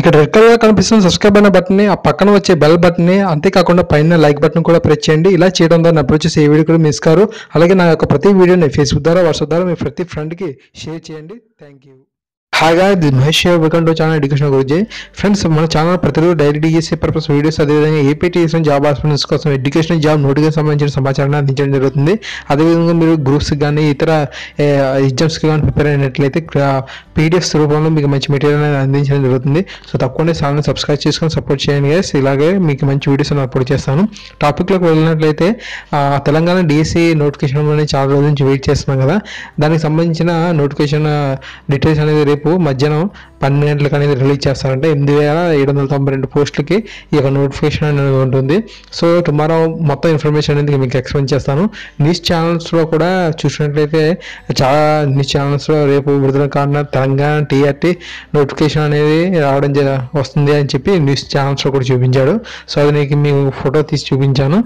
ఇక్కడ red colour కనిపిస్తున్న subscribe అనే బటన్ ని ఆ పక్కన వచ్చే బెల్ బటన్ ని అంతేకాకుండా పైన లైక్ బటన్ కూడా ప్రెస్ చేయండి ఇలా చేయడం ద్వారా నా వచ్చేసి ఏ వీడియో కూడా మిస్ కారు అలాగే నా యొక్క ప్రతి వీడియోని ఫేస్బుక్ ద్వారా వాట్సాప్ ద్వారా మీ ప్రతి ఫ్రెండ్కి షేర్ చేయండి థ్యాంక్ యూ హాగా ఇది Mahesh welcome to channel education గురించి ఫ్రెండ్స్ మన ఛానల్ ప్రతిరోజు డైలీ డిఎస్సీ పర్పస్ వీడియోస్ అదేవిధంగా ఏపీటీఎస్ జాబ్ ఆస్పిరెంట్స్ కోసం ఎడ్యుకేషన్ జాబ్ నోటిఫికేషన్ సంబంధించిన సమాచారాన్ని అందించడం జరుగుతుంది అదేవిధంగా మీరు గ్రూప్స్ కానీ ఇతర ఎగ్జామ్స్కి కానీ ప్రిపేర్ అయినట్లయితే పీడిఎఫ్స్ రూపంలో మీకు మంచి మెటీరియల్ అనేది అందించడం జరుగుతుంది సో తప్పకుండా ఛానల్ సబ్స్క్రైబ్ చేసుకొని సపోర్ట్ చేయండి గైస్ ఇలాగే మీకు మంచి వీడియోస్ అప్లోడ్ చేస్తాను టాపిక్లోకి వెళ్ళినట్లయితే ఆ, తెలంగాణ డిఎస్సి నోటిఫికేషన్ అనేది చాలా రోజుల నుంచి వెయిట్ చేస్తున్నాం కదా దానికి సంబంధించిన నోటిఫికేషన్ డీటెయిల్స్ అనేది రేపు మధ్యాహ్నం పన్నెండు గంటలకు అనేది రిలీజ్ చేస్తారంటే ఎనిమిది వేల ఏడు వందల తొంభై రెండు పోస్టులకి ఈ యొక్క నోటిఫికేషన్ అనేది ఉంటుంది సో టుమారో మొత్తం ఇన్ఫర్మేషన్ అనేది మీకు ఎక్స్ప్లెయిన్ చేస్తాను న్యూస్ ఛానల్స్లో కూడా చూసినట్లయితే చాలా న్యూస్ ఛానల్స్లో రేపు విడుదల కారణం తెలంగాణ టీఆర్టీ నోటిఫికేషన్ అనేది రావడం జర- వస్తుంది అని చెప్పి న్యూస్ ఛానల్స్లో కూడా చూపించాడు సో అది నీకు మీకు ఫోటో తీసి చూపించాను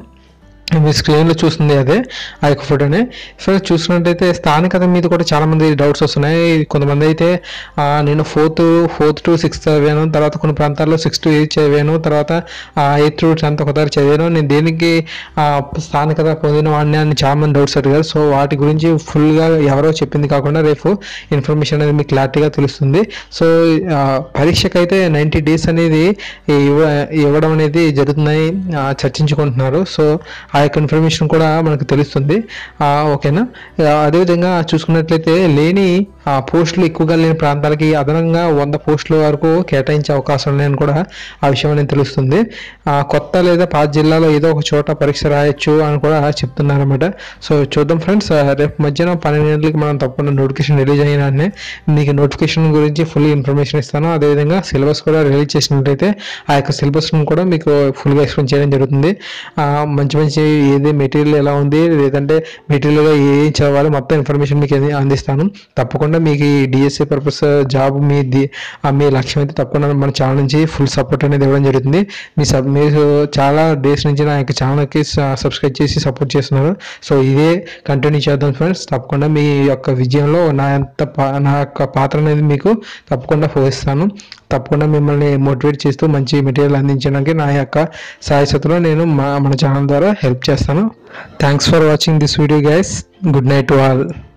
మీ స్క్రీన్లో చూస్తుంది అదే ఆ యొక్క ఫోటోనే సో చూసినట్టయితే స్థానికత మీద కూడా చాలా మంది డౌట్స్ వస్తున్నాయి కొంతమంది అయితే ఆ, నేను ఫోర్త్ ఫోర్త్ టు సిక్స్త్ చదివాను తర్వాత కొన్ని ప్రాంతాల్లో సిక్స్త్ టు ఎయిత్ చదివాను తర్వాత ఎయిత్ టు టెన్త్ ఒకసారి చదివాను నేను దేనికి ఆ, స్థానికత పొందిన వాడిని అని చాలా మంది డౌట్స్ అడిగారు సో వాటి గురించి ఫుల్గా ఎవరో చెప్పింది కాకుండా రేపు ఇన్ఫర్మేషన్ అనేది మీకు క్లారిటీగా తెలుస్తుంది సో ఆ, పరీక్షకైతే నైంటీ డేస్ అనేది ఇవ్వ ఇవ్వడం అనేది జరుగుతుందని ఆ, చర్చించుకుంటున్నారు సో ఆ యొక్క ఇన్ఫర్మేషన్ కూడా మనకు తెలుస్తుంది ఆ, ఓకేనా ఆ, అదేవిధంగా చూసుకున్నట్లయితే లేని ఆ, పోస్టులు ఎక్కువగా లేని ప్రాంతాలకి అదనంగా వంద పోస్టుల వరకు కేటాయించే అవకాశం ఉన్నాయని కూడా ఆ విషయం అనేది తెలుస్తుంది ఆ, కొత్త లేదా పాత జిల్లాలో ఏదో ఒక చోట పరీక్ష రాయొచ్చు అని కూడా చెప్తున్నారన్నమాట సో చూద్దాం ఫ్రెండ్స్ రేపు మధ్యాహ్నం పన్నెండు గంటలకి మనం తప్పకుండా నోటిఫికేషన్ రిలీజ్ అయిన మీకు నోటిఫికేషన్ గురించి ఫుల్ ఇన్ఫర్మేషన్ ఇస్తాను అదేవిధంగా సిలబస్ కూడా రిలీజ్ చేసినట్లయితే ఆ యొక్క సిలబస్ను కూడా మీకు ఫుల్గా ఎక్స్ప్లెయిన్ చేయడం జరుగుతుంది ఆ, మంచి మంచి ఏది మెటీరియల్ ఎలా ఉంది లేదంటే మెటీరియల్గా ఏ చదవాలి మొత్తం ఇన్ఫర్మేషన్ మీకు ఏది అందిస్తాను తప్పకుండా మీకు ఈ డిఎస్సి పర్పస్ జాబ్ మీ ది ఆ మీ లక్ష్యం అయితే తప్పకుండా మన ఛానల్ నుంచి ఫుల్ సపోర్ట్ అనేది ఇవ్వడం జరుగుతుంది మీ సబ్ మీరు చాలా డేస్ నుంచి నా యొక్క ఛానల్కి సబ్స్క్రైబ్ చేసి సపోర్ట్ చేస్తున్నారు సో ఇదే కంటిన్యూ చేద్దాం ఫ్రెండ్స్ తప్పకుండా మీ యొక్క విజయంలో నా ఎంత పా- నా యొక్క పాత్ర అనేది మీకు తప్పకుండా పోయిస్తాను తప్పకుండా మిమ్మల్ని మోటివేట్ చేస్తూ మంచి మెటీరియల్ అందించడానికి నా యొక్క సాయశక్తిలో నేను మా మన ఛానల్ ద్వారా హెల్ప్ చేస్తాను thanks for watching this video guys good night to all